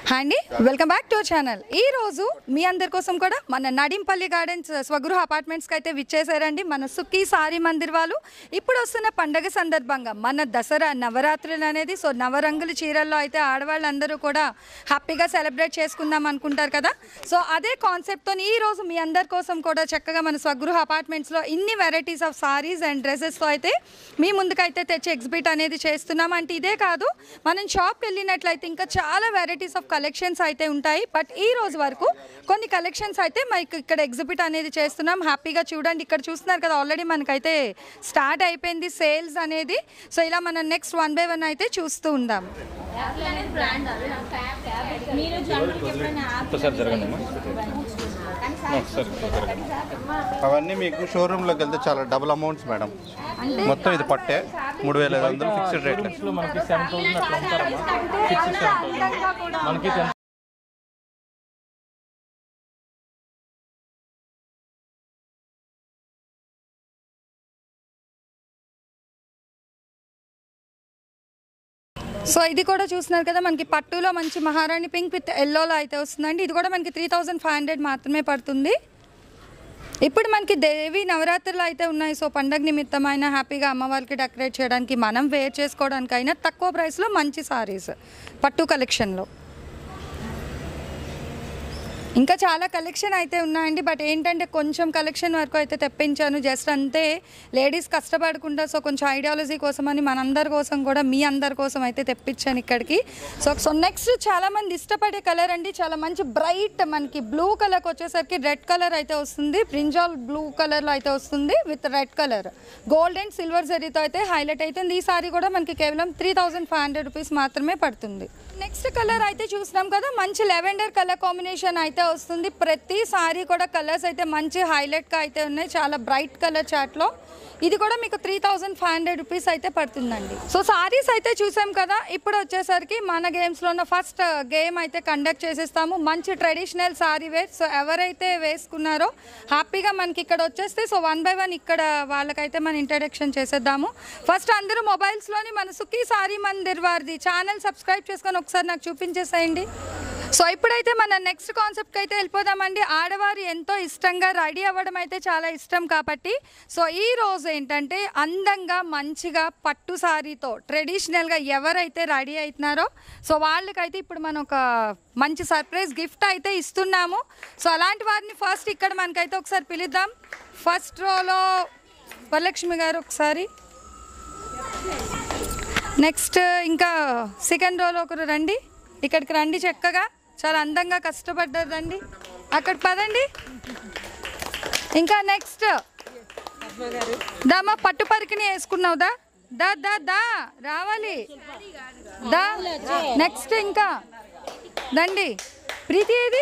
Hi అండి welcome back to channel ఈ రోజు మీ అందరి కోసం కూడా మన నడింపల్లి గార్డెన్స్ స్వగృహ అపార్ట్మెంట్స్కి అయితే విచ్చేసారండి మన సుఖీ సారీ మందిర్ వాళ్ళు ఇప్పుడు వస్తున్న పండగ సందర్భంగా మన దసరా నవరాత్రులు అనేది సో నవరంగుల చీరల్లో అయితే ఆడవాళ్ళందరూ కూడా హ్యాపీగా సెలబ్రేట్ చేసుకుందాం అనుకుంటారు కదా సో అదే కాన్సెప్ట్తో ఈ రోజు మీ అందరి కోసం కూడా చక్కగా మన స్వగృహ అపార్ట్మెంట్స్లో ఇన్ని వెరైటీస్ ఆఫ్ సారీస్ అండ్ డ్రెస్సెస్తో అయితే మీ ముందుకైతే తెచ్చి ఎగ్జిబిట్ అనేది చేస్తున్నాం అంటే ఇదే కాదు మనం షాప్కి వెళ్ళినట్లయితే ఇంకా చాలా వెరైటీస్ ఆఫ్ కలెక్షన్స్ అయితే ఉంటాయి బట్ ఈ రోజు వరకు కొన్ని కలెక్షన్స్ అయితే మనకి ఇక్కడ ఎగ్జిబిట్ అనేది చేస్తున్నాం హ్యాపీగా చూడండి ఇక్కడ చూస్తున్నారు కదా ఆల్రెడీ మనకైతే స్టార్ట్ అయిపోయింది సేల్స్ అనేది సో ఇలా మనం నెక్స్ట్ వన్ బై వన్ అయితే చూస్తూ ఉందాం మీరు జనరల్గా ఎప్పుడైనా యాప్ ఒకసారి జరగండి అమ్మా. ఒకసారి జరగండి అవన్నీ మీకు షోరూంలోకి వెళ్తే చాలా డబుల్ అమౌంట్స్ మేడం మొత్తం ఇది పట్టే మూడు వేల ఐదు వందలు ఫిక్స్డ్ రేట్ లో మనకి సెవెన్ థౌసండ్ అట్లా ఉంటారమ్మా సిక్స్ సెవెన్ థౌసండ్ మనకి టెన్ సో ఇది కూడా చూస్తున్నారు కదా మనకి పట్టులో మంచి మహారాణి పింక్ విత్ ఎల్లోలో అయితే వస్తుందండి ఇది కూడా మనకి త్రీ థౌజండ్ ఫైవ్ హండ్రెడ్ మాత్రమే పడుతుంది ఇప్పుడు మనకి దేవి నవరాత్రులు అయితే ఉన్నాయి సో పండగ నిమిత్తమైన హ్యాపీగా అమ్మవారికి డెకరేట్ చేయడానికి మనం వేర్ చేసుకోవడానికైనా తక్కువ ప్రైస్లో మంచి సారీస్ పట్టు కలెక్షన్లో ఇంకా చాలా కలెక్షన్ అయితే ఉన్నాయండి బట్ ఏంటంటే కొంచెం కలెక్షన్ వరకు అయితే తెప్పించాను జస్ట్ అంతే లేడీస్ కష్టపడకుండా సో కొంచెం ఐడియాలజీ కోసం అని మనందరి కోసం కూడా మీ అందరి కోసం అయితే తెప్పించాను ఇక్కడికి సో సో నెక్స్ట్ చాలా మంది ఇష్టపడే కలర్ అండి చాలా మంచి బ్రైట్ మనకి బ్లూ కలర్కి వచ్చేసరికి రెడ్ కలర్ అయితే వస్తుంది బ్రింజాల్ బ్లూ కలర్లో అయితే వస్తుంది with red colour gold and silver జరీతో అయితే హైలైట్ అవుతుంది ఈ సారీ కూడా మనకి కేవలం three thousand five hundred rupees మాత్రమే పడుతుంది నెక్స్ట్ కలర్ అయితే చూసినాం కదా మంచి లెవెండర్ కలర్ కాంబినేషన్ అయితే వస్తుంది ప్రతి సారీ కూడా కలర్స్ అయితే మంచి హైలైట్గా అయితే ఉన్నాయి చాలా బ్రైట్ కలర్ చాట్లో ఇది కూడా మీకు three thousand five hundred rupees అయితే పడుతుందండి సో సారీస్ అయితే చూసాం కదా ఇప్పుడు వచ్చేసరికి మన గేమ్స్లో ఉన్న ఫస్ట్ గేమ్ అయితే కండక్ట్ చేసేస్తాము మంచి ట్రెడిషనల్ సారీ వేర్ సో ఎవరైతే వేసుకున్నారో హ్యాపీగా మనకి ఇక్కడ వచ్చేస్తే సో వన్ బై వన్ ఇక్కడ వాళ్ళకైతే మనం ఇంట్రడక్షన్ చేసేద్దాము ఫస్ట్ అందరూ మొబైల్స్లోని మన సుఖీ సారీ మందిర్ వారిది ఛానల్ సబ్స్క్రైబ్ చేసుకొని ఒకసారి నాకు చూపించేసేయండి సో ఇప్పుడైతే మన నెక్స్ట్ కాన్సెప్ట్కి అయితే వెళ్ళిపోదామండి ఆడవారు ఎంతో ఇష్టంగా రెడీ అవ్వడం అయితే చాలా ఇష్టం కాబట్టి సో ఈ రోజు ఏంటంటే అందంగా మంచిగా పట్టు సారీతో ట్రెడిషనల్గా ఎవరైతే రెడీ అవుతున్నారో సో వాళ్ళకైతే ఇప్పుడు మనం ఒక మంచి సర్ప్రైజ్ గిఫ్ట్ అయితే ఇస్తున్నాము సో అలాంటి వారిని ఫస్ట్ ఇక్కడ మనకైతే ఒకసారి పిలుద్దాం ఫస్ట్ రోలో వరలక్ష్మి గారు ఒకసారి నెక్స్ట్ ఇంకా సెకండ్ రోలో ఒకరు రండి ఇక్కడికి రండి చక్కగా చాలా అందంగా కష్టపడ్డారు రండి అక్కడ పదండి ఇంకా నెక్స్ట్ దామా పట్టు పరికిని వేసుకున్నావు దా దా దా దా రావాలి దా నెక్స్ట్ ఇంకా దండి ప్రీతి ఏది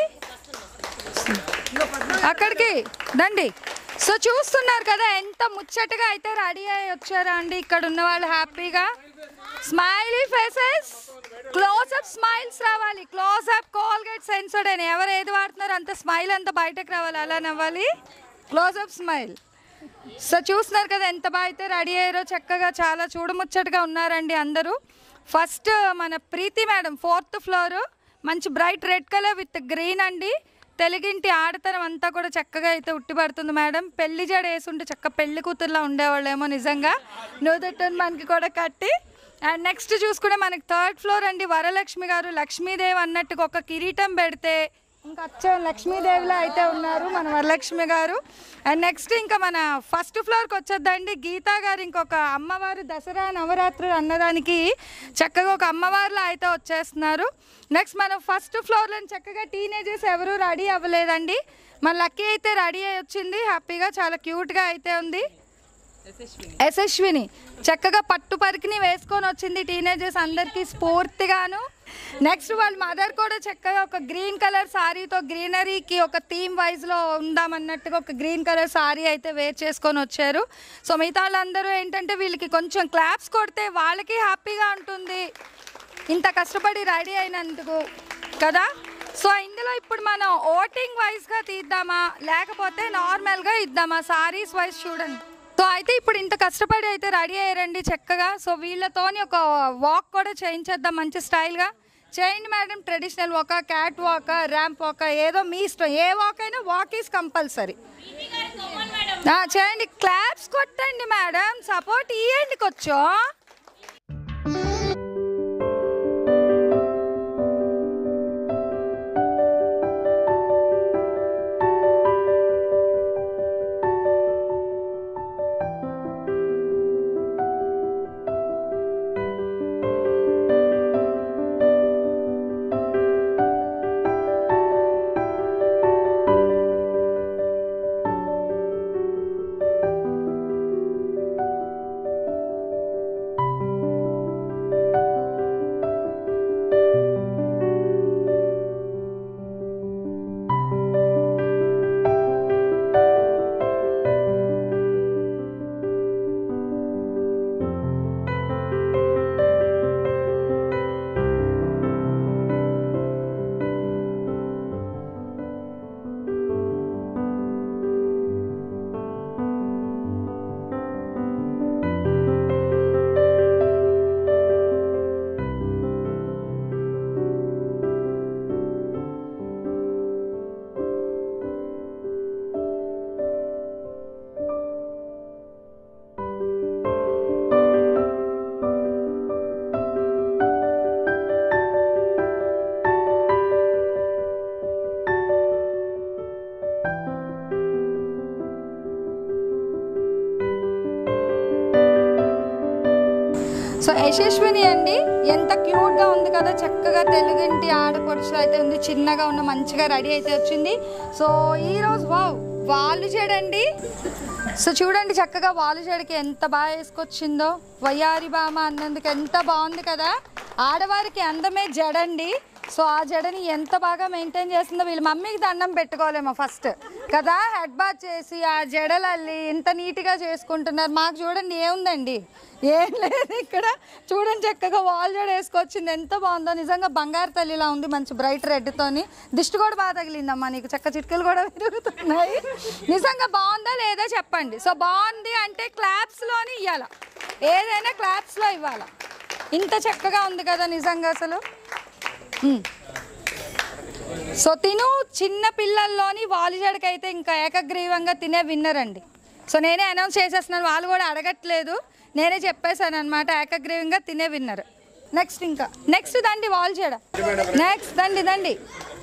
అక్కడికి దండి సో చూస్తున్నారు కదా ఎంత ముచ్చటగా అయితే రెడీ అయ్యి వచ్చారా అండి ఇక్కడ ఉన్న వాళ్ళు హ్యాపీగా smiley faces close up smiles రావాలి క్లోజ్ అప్ కోల్గేట్ సెన్సర్డ్ అని ఎవరు ఏది వాడుతున్నారో అంత స్మైల్ అంతా బయటకు రావాలి అలా నవ్వాలి క్లోజ్ అప్ స్మైల్ సో చూస్తున్నారు కదా ఎంత బాగా అయితే రెడీ అయ్యారో చక్కగా చాలా చూడముచ్చటగా ఉన్నారండి అందరూ ఫస్ట్ మన ప్రీతి మేడం ఫోర్త్ ఫ్లోర్ మంచి bright red colour with green అండి తెలుగింటి ఆడతనం అంతా కూడా చక్కగా అయితే ఉట్టిపడుతుంది మేడం పెళ్లి జడ వేసుంటే చక్క పెళ్లి కూతుర్లా ఉండేవాళ్ళేమో నిజంగా నుదుట్టుని మనకి కూడా కట్టి అండ్ నెక్స్ట్ చూసుకుంటే మనకి థర్డ్ ఫ్లోర్ అండి వరలక్ష్మి గారు లక్ష్మీదేవి అన్నట్టుగా ఒక కిరీటం పెడితే ఇంకా అచ్చం లక్ష్మీదేవిలో అయితే ఉన్నారు మన వరలక్ష్మి గారు అండ్ నెక్స్ట్ ఇంకా మన ఫస్ట్ ఫ్లోర్కి వచ్చేద్దండి గీతా గారు ఇంకొక అమ్మవారు దసరా నవరాత్రులు అన్నదానికి చక్కగా ఒక అమ్మవారిలో అయితే వచ్చేస్తున్నారు నెక్స్ట్ మనం ఫస్ట్ ఫ్లోర్లో చక్కగా టీనేజర్స్ ఎవరు రెడీ అవ్వలేదండి మన లక్కీ అయితే రెడీ అయి వచ్చింది హ్యాపీగా చాలా క్యూట్గా అయితే ఉంది యశస్విని చక్కగా పట్టు పరికిని వేసుకొని వచ్చింది టీనేజర్స్ అందరికీ స్ఫూర్తిగాను నెక్స్ట్ వాళ్ళ మదర్ కూడా చక్కగా ఒక గ్రీన్ కలర్ సారీతో గ్రీనరీకి ఒక థీమ్ వైజ్లో ఉందామన్నట్టుగా ఒక గ్రీన్ కలర్ సారీ అయితే వేర్ చేసుకొని వచ్చారు సో మిగతా వాళ్ళందరూ ఏంటంటే వీళ్ళకి కొంచెం క్లాప్స్ కొడితే వాళ్ళకి హ్యాపీగా ఉంటుంది ఇంత కష్టపడి రెడీ అయినందుకు కదా సో ఇందులో ఇప్పుడు మనం ఓటింగ్ వైజ్గా తీద్దామా లేకపోతే నార్మల్గా ఇద్దామా సారీస్ వైజ్ చూడండి సో అయితే ఇప్పుడు ఇంత కష్టపడి అయితే రెడీ అయ్యారండి చక్కగా సో వీళ్ళతోని ఒక వాక్ కూడా చేయించేద్దాం మంచి స్టైల్గా చేయండి madam traditional walk cat walk ramp walk ఏదో మీ ఇష్టం ఏ వాక్ అయినా వాక్ ఈస్ కంపల్సరీ చేయండి క్లాప్స్ కొట్టండి మేడం సపోర్ట్ ఇవ్వండి కొంచెం సో యశస్విని అండి ఎంత క్యూట్ గా ఉంది కదా చక్కగా తెలుగింటి ఆడపడుచు అయితే ఉంది చిన్నగా ఉన్న మంచిగా రెడీ అయితే వచ్చింది సో ఈ రోజు వావ్ వాళ్ళు చేయడండి సో చూడండి చక్కగా వాళ్ళు చేయడికి ఎంత బాగా వేసుకొచ్చిందో వయ్యారి బామ అన్నందుకు ఎంత బాగుంది కదా ఆడవారికి అందమే జడండి సో ఆ జడని ఎంత బాగా మెయింటైన్ చేస్తుందో వీళ్ళ మమ్మీకి దండం పెట్టుకోలేమో ఫస్ట్ కదా హెడ్ బాత్ చేసి ఆ జడలల్లి ఇంత నీట్గా చేసుకుంటున్నారు మాకు చూడండి ఏముందండి ఏం లేదు ఇక్కడ చూడండి చక్కగా వాల్ జడ వేసుకొచ్చింది ఎంత బాగుందో నిజంగా బంగారు తల్లిలా ఉంది మంచి బ్రైట్ రెడ్తోని దిష్టి కూడా బాగా తగిలిందమ్మా నీకు చక్క చిట్కలు కూడా విరుగుతున్నాయి నిజంగా బాగుందా లేదా చెప్పండి సో బాగుంది అంటే క్లాప్స్లోని ఇవ్వాల ఏదైనా క్లాప్స్లో ఇవ్వాలా ఇంత చక్కగా ఉంది కదా నిజంగా అసలు ఉమ్. సో తిను చిన్న పిల్లల్లోని వాలిజాడికి అయితే ఇంకా ఏకగ్రీవంగా తినే విన్నర్ అండి సో నేనే అనౌన్స్ చేసేస్తున్నాను వాళ్ళు కూడా అడగట్లేదు నేనే చెప్పేశాను అనమాట ఏకగ్రీవంగా తినే విన్నర్ నెక్స్ట్ ఇంకా నెక్స్ట్ దండి వాల్జేడ నెక్స్ట్ దండి దండి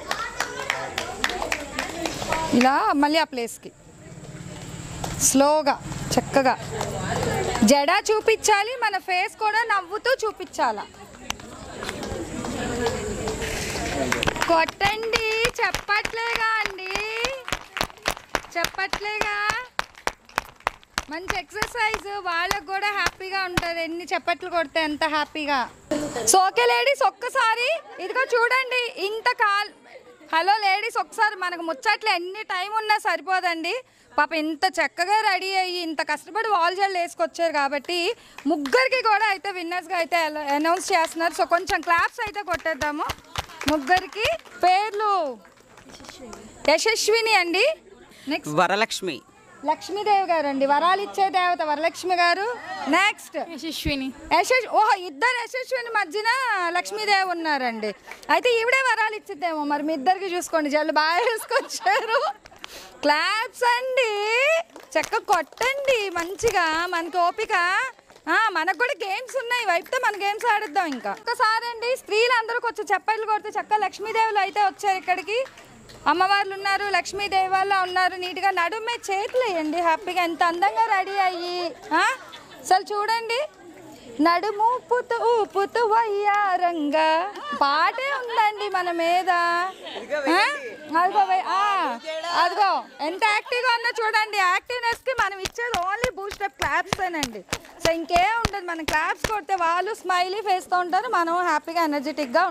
ఇలా మళ్ళీ ఆ ప్లేస్కి స్లోగా చక్కగా జడ చూపించాలి మన ఫేస్ కూడా నవ్వుతూ చూపించాలా కొట్టండి చెప్పట్లేగా అండి చెప్పట్లేగా మంచి ఎక్సర్సైజ్ వాళ్ళకు కూడా హ్యాపీగా ఉంటుంది ఎన్ని చప్పట్లు కొడితే ఎంత హ్యాపీగా సో ఓకే లేడీస్ ఒక్కసారి ఇదిగో చూడండి ఇంత కాల్ హలో లేడీస్ ఒకసారి మనకు ముచ్చట్లు ఎన్ని టైం ఉన్నా సరిపోదండి పాప ఇంత చక్కగా రెడీ అయ్యి ఇంత కష్టపడి వాల్ జల్ వేసుకొచ్చారు కాబట్టి ముగ్గురికి కూడా అయితే విన్నర్స్గా అయితే అనౌన్స్ చేస్తున్నారు సో కొంచెం క్లాప్స్ అయితే కొట్టేద్దాము ముగ్గురికి పేర్లు యశస్విని అండి నెక్స్ట్ వరలక్ష్మి లక్ష్మీదేవి గారు అండి వరాలు ఇచ్చే దేవత వరలక్ష్మి గారు నెక్స్ట్ యశస్విని యశస్ ఓహో ఇద్దరు యశస్విని మధ్యన లక్ష్మీదేవి ఉన్నారండి అయితే ఈవిడే వరాలు ఇచ్చిద్దేమో మరి మీ ఇద్దరికి చూసుకోండి జల్లు బాగా వేసుకొచ్చారు క్లాప్స్ అండి చక్క కొట్టండి మంచిగా మనకి ఓపిక ఆ, మనకు కూడా గేమ్స్ ఉన్నాయి వైపుతో మన గేమ్స్ ఆడిద్దాం ఇంకా ఒకసారి అండి స్త్రీలు అందరూ కొంచెం చప్పట్లు కొడితే చక్క లక్ష్మీదేవులు అయితే వచ్చారు ఇక్కడికి అమ్మవార్లు ఉన్నారు లక్ష్మీదేవి వాళ్ళ ఉన్నారు నీట్గా నడుమే చేతులు వేయండి హ్యాపీగా ఎంత అందంగా రెడీ అయ్యి ఆ? అసలు చూడండి నడుము ఊపుతూ ఊపుతూ వయ్యారంగా పాటే ఉందండి మన మీద ఆ? అదిగో వై- ఆ, అదిగో ఎంత యాక్టివ్గా ఉన్నా చూడండి యాక్టివ్నెస్ కి మనం ఇచ్చేది ఓన్లీ బూస్ట్ అప్ క్లాప్స్ అండి సో ఇంకేం ఉండదు మనం క్లాప్స్ కొడితే వాళ్ళు స్మైలీ ఫేస్తో ఉంటారు మనం హ్యాపీగా ఎనర్జెటిక్గా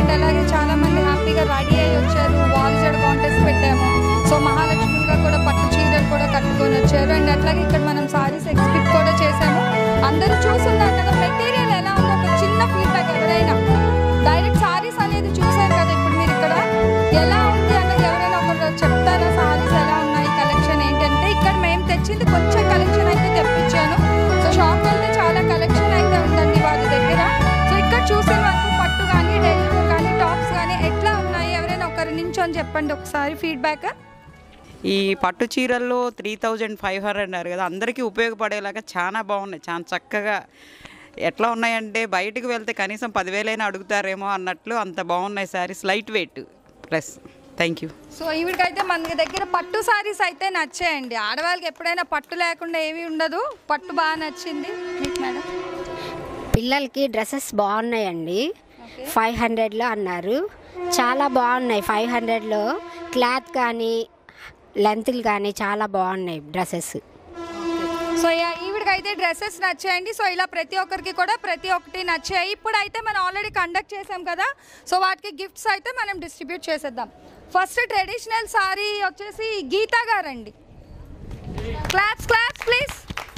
అండ్ అలాగే చాలా మంది హ్యాపీగా రెడీ అయ్యి వచ్చారు వాల్ జడ కాంటెస్ట్ పెట్టాము సో మహాలక్ష్మిగా కూడా పట్టు చీరలు కూడా కట్టుకొని వచ్చారు అండ్ అట్లాగే ఇక్కడ మనం సారీస్ ఎగ్జిబిట్ కూడా చేసాము అందరూ చూస్తున్నారు కదా మెటీరియల్ ఎలా ఉందో ఒక చిన్న ఫీడ్బ్యాక్ ఎవరైనా డైరెక్ట్ సారీస్ అనేది చూసారు కదా ఇప్పుడు మీరు ఇక్కడ ఎలా ఉంది అన్నది ఎవరైనా ఒకరు చెప్తారా సారీస్ ఎలా ఉన్నాయి కలెక్షన్ ఏంటంటే ఇక్కడ మేము తెచ్చింది కొంచెం కలెక్షన్ అయితే తెప్పించాను సో షాప్ వెళ్తే చాలా కలెక్షన్ అయితే ఉందండి వారి దగ్గర సో ఇక్కడ చూసే వరకు పట్టు కానీ డెలివరీ కానీ టాప్స్ కానీ ఎట్లా ఉన్నాయి ఎవరైనా ఒకరి నించొని చెప్పండి ఒకసారి ఫీడ్బ్యాక్ ఈ పట్టు చీరల్లో త్రీ థౌజండ్ ఫైవ్ హండ్రెడ్ అన్నారు కదా అందరికీ ఉపయోగపడేలాగా చాలా బాగున్నాయి చాలా చక్కగా ఎట్లా ఉన్నాయంటే బయటకు వెళ్తే కనీసం పదివేలైనా అడుగుతారేమో అన్నట్లు అంత బాగున్నాయి saris light weight plus thank you so ఈవిడికైతే మన దగ్గర పట్టు సారీస్ అయితే నచ్చాయండి ఆడవాళ్ళకి ఎప్పుడైనా పట్టు లేకుండా ఏమీ ఉండదు పట్టు బాగా నచ్చింది మీకు మేడం పిల్లలకి డ్రెస్సెస్ బాగున్నాయండి ఫైవ్ హండ్రెడ్లో అన్నారు చాలా బాగున్నాయి ఫైవ్ హండ్రెడ్లో క్లాత్ కానీ లెంత్లు కానీ చాలా బాగున్నాయి డ్రెస్సెస్ సో యా- ఈవిడికైతే డ్రెస్సెస్ నచ్చాయండి సో ఇలా ప్రతి ఒక్కరికి కూడా ప్రతి ఒక్కటి నచ్చాయి ఇప్పుడు అయితే మనం ఆల్రెడీ కండక్ట్ చేసాం కదా సో వాటికి గిఫ్ట్స్ అయితే మనం డిస్ట్రిబ్యూట్ చేసేద్దాం ఫస్ట్ ట్రెడిషనల్ సారీ వచ్చేసి గీతా గారండి క్లాప్స్ క్లాప్స్ ప్లీజ్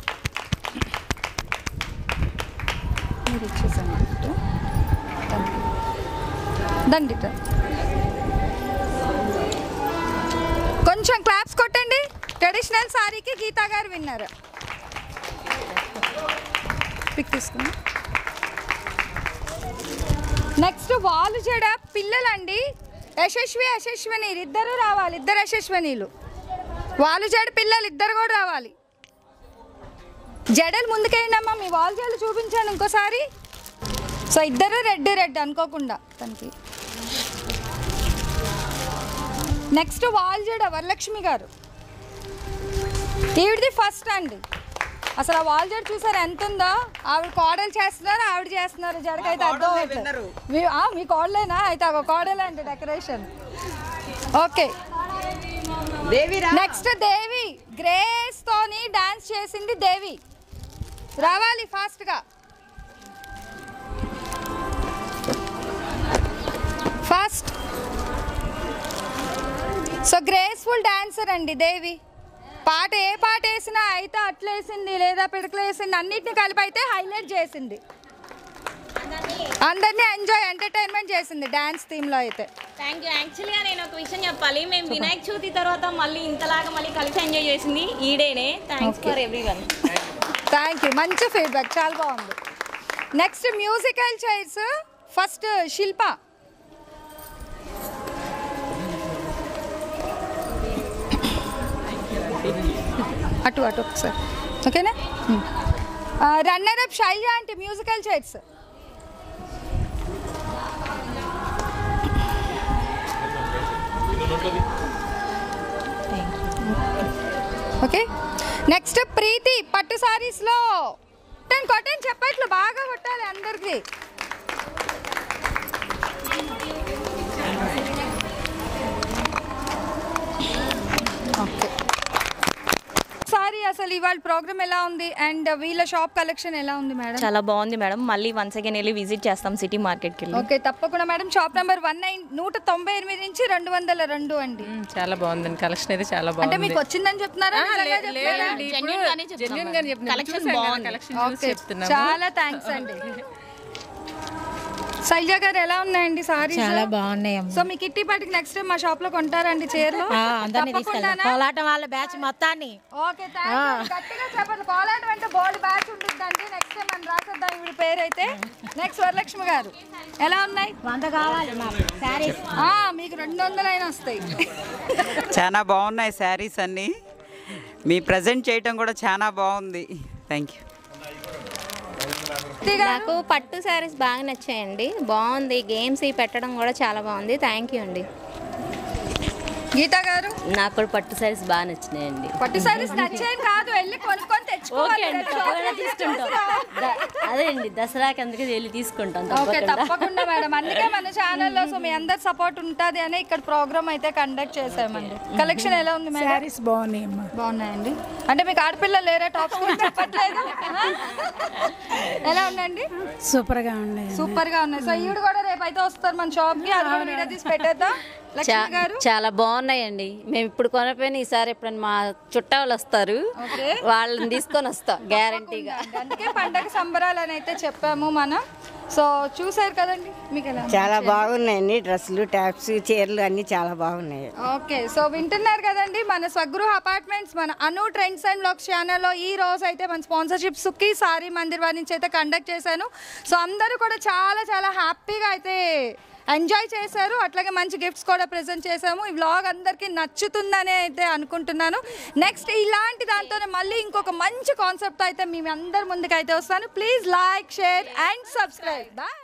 మీరు ఇచ్చేసాను దండి ఇటు. కొంచెం క్లాప్స్ కొట్టండి ట్రెడిషనల్ సారీకి గీతా గారు విన్నారు పిక్ తీసుకున్నా నెక్స్ట్ వాళ్ళు జడ పిల్లలండి యశస్వి యశస్విని ఇద్దరు రావాలి ఇద్దరు యశస్వినీలు వాళ్ళు జడ పిల్లలు ఇద్దరు కూడా రావాలి జడలు ముందుకేయండమ్మా మీ వాళ్ళు జడలు చూపించండి ఇంకోసారి సో ఇద్దరు రెడ్ రెడ్ అనుకోకుండా తనకి నెక్స్ట్ వాల్ జడ వరలక్ష్మి గారు ఈవిడిది ఫస్ట్ అండి అసలు ఆ వాల్ జడ చూసారు ఎంత ఉందో ఆవిడ కోడలు చేస్తున్నారు ఆవిడ చేస్తున్నారు జడకైతే అర్థం అవుతుంది మీ- ఆ, మీ కోడలేనా అయితే ఒక కోడలే అండి decoration okay next Devi grace తోని డాన్స్ చేసింది దేవి రావాలి ఫాస్ట్గా ఫాస్ట్ సో గ్రేస్ఫుల్ డాన్సర్ అండి దేవి పాట ఏ పాట వేసినా అయితే అట్లేసింది లేదా పిడకలు వేసింది అన్నిటిని కలిపి అయితే హైలైట్ చేసింది అందరినీ ఎంజాయ్ ఎంటర్టైన్మెంట్ చేసింది డాన్స్ థీమ్లో అయితే థ్యాంక్ యూ యాక్చువల్గా నేను ఒక విషయం చెప్పాలి మేము వినాయక చవితి తర్వాత మళ్ళీ ఇంతలాగా మళ్ళీ కలిసి ఎంజాయ్ చేసింది ఈడేనే thanks Okay. For every one thank you మంచి ఫీడ్బ్యాక్ చాలా బాగుంది next musical chairs first Shilpa అటు అటు ఒకసారి ఓకేనా రన్నర్ అప్ శైల్య అంటే musical chairs okay next Preethi పట్టు సారీస్లో కొట్టండి కొట్టండి చెప్పట్లు బాగా కొట్టాలి అందరికి ఓకే సారీ అసలు ఇవాళ ప్రోగ్రామ్ ఎలా ఉంది అండ్ వీళ్ళ షాప్ కలెక్షన్ ఎలా ఉంది మేడం చాలా బాగుంది మేడం మళ్ళీ వన్స్ అగైన్ వెళ్ళి విజిట్ చేస్తాం సిటీ మార్కెట్కి వెళ్ళి ఓకే తప్పకుండా madam shop number one nine నూట తొంభై ఎనిమిది నుంచి రెండు వందల రెండు అండి చాలా బాగుందండి కలెక్షన్ అయితే చాలా అంటే బాగుంది మీకు వచ్చిందని చెప్తున్నారా నిజంగా చెప్తున్నారా? Genuine గానే చెప్తున్నాం జెన్యున్ గానే మేడం. చెప్తున్నాం Collection చూసాం కదా, బాగుంది. collection చూసి ఓకే చెప్తున్నాము చాలా థ్యాంక్స్ అండి శైలజ గారు ఎలా ఉన్నాయండి సారీ చాలా బాగున్నాయమ్మ సో మీ కిట్టి పాటికి నెక్స్ట్ టైం మా షాప్ లో కొంటారండి చీరలు ఆ, అందరినీ తీసుకెళ్దాం తప్పకుండానా? కోలాటం వాళ్ళ బ్యాచ్ మొత్తాన్ని ఓకే థ్యాంక్ యూ గట్టిగా చెప్పండి కోలాటం అంటే బోర్డు బ్యాచ్ ఉంటుందండి నెక్స్ట్ టైం మనం రాసేద్దాం ఇవి పేరు అయితే నెక్స్ట్ వరలక్ష్మి గారు ఎలా ఉన్నాయి వంద కావాలి మాకు శారీస్ ఆ, మీకు రెండు వందలైనా వస్తాయి చాలా బాగున్నాయి శారీస్ అన్నీ మీ ప్రజెంట్ చేయటం కూడా చాలా బాగుంది థ్యాంక్ యూ శృతి గారు, నాకు పట్టు శారీస్ బాగా నచ్చాయండి బాగుంది గేమ్స్ ఇవి పెట్టడం కూడా చాలా బాగుంది థ్యాంక్ యూ అండి గీత గారు నాకు కూడా పట్టు సారీస్ బాగా నచ్చినాయండి పట్టు సారీస్ నచ్చేం కాదు వెళ్ళి కొనుక్కొని ఓకే తెచ్చుకోవాలి అండి తప్పకుండా తీసుకుంటాం ద- అదే అండి దసరాకి అందుకే వెళ్ళి తీసుకుంటాం ఓకే తప్పకుండా తప్పకుండా మేడం అందుకే మన ఛానల్లో సో మీ అందరి సపోర్ట్ ఉంటుంది అని ఇక్కడ ప్రోగ్రామ్ అయితే కండక్ట్ చేసామండి కలెక్షన్ ఎలా ఉంది మేడం శారీస్ బాగున్నాయి అమ్మా బాగున్నాయండి అంటే మీకు ఆడపిల్లలు లేరా టాప్స్ గురించి చెప్పట్లేదు ఎలా ఉందండి సూపర్ గా ఉన్నాయి సూపర్ గా ఉన్నాయి సో ఈవిడ కూడా రేపు అయితే వస్తారు మన షాప్ కి అది కూడా వీడియో తీసి పెట్టేద్దాం లక్ష్మి చా- గారు చాలా బాగున్నాయండి మేము ఇప్పుడు కొనపోయిన ఈసారి ఎప్పుడైనా మా చుట్టాలు వస్తారు ఓకే. వాళ్ళని తీసుకొని వస్తాం గ్యారంటీగా అందుకే పండగ సంబరాలు అని అయితే చెప్పాము మనం సో చూసారు కదండి మీకు ఎలా ఉంది? చాలా బాగున్నాయండి డ్రెస్సులు ట్యాప్స్ చీరలు అన్ని చాలా బాగున్నాయి ఓకే సో వింటున్నారు కదండి మన స్వగృహ అపార్ట్మెంట్స్ మన అను ట్రెండ్స్ అండ్ బ్లాగ్స్ ఛానల్లో ఈ రోజు అయితే మన స్పాన్సర్షిప్ సుఖీ సారీ మందిర్ వారి నుంచి అయితే కండక్ట్ చేశాను సో అందరూ కూడా చాలా చాలా హ్యాపీగా అయితే ఎంజాయ్ చేశారు అట్లాగే మంచి గిఫ్ట్స్ కూడా ప్రెజెంట్ చేశాము ఈ వ్లాగ్ అందరికీ నచ్చుతుందని అయితే అనుకుంటున్నాను నెక్స్ట్ ఇలాంటి దాంతోనే మళ్ళీ ఇంకొక మంచి కాన్సెప్ట్ అయితే మీ అందరి ముందుకు అయితే వస్తాను please like share and subscribe bye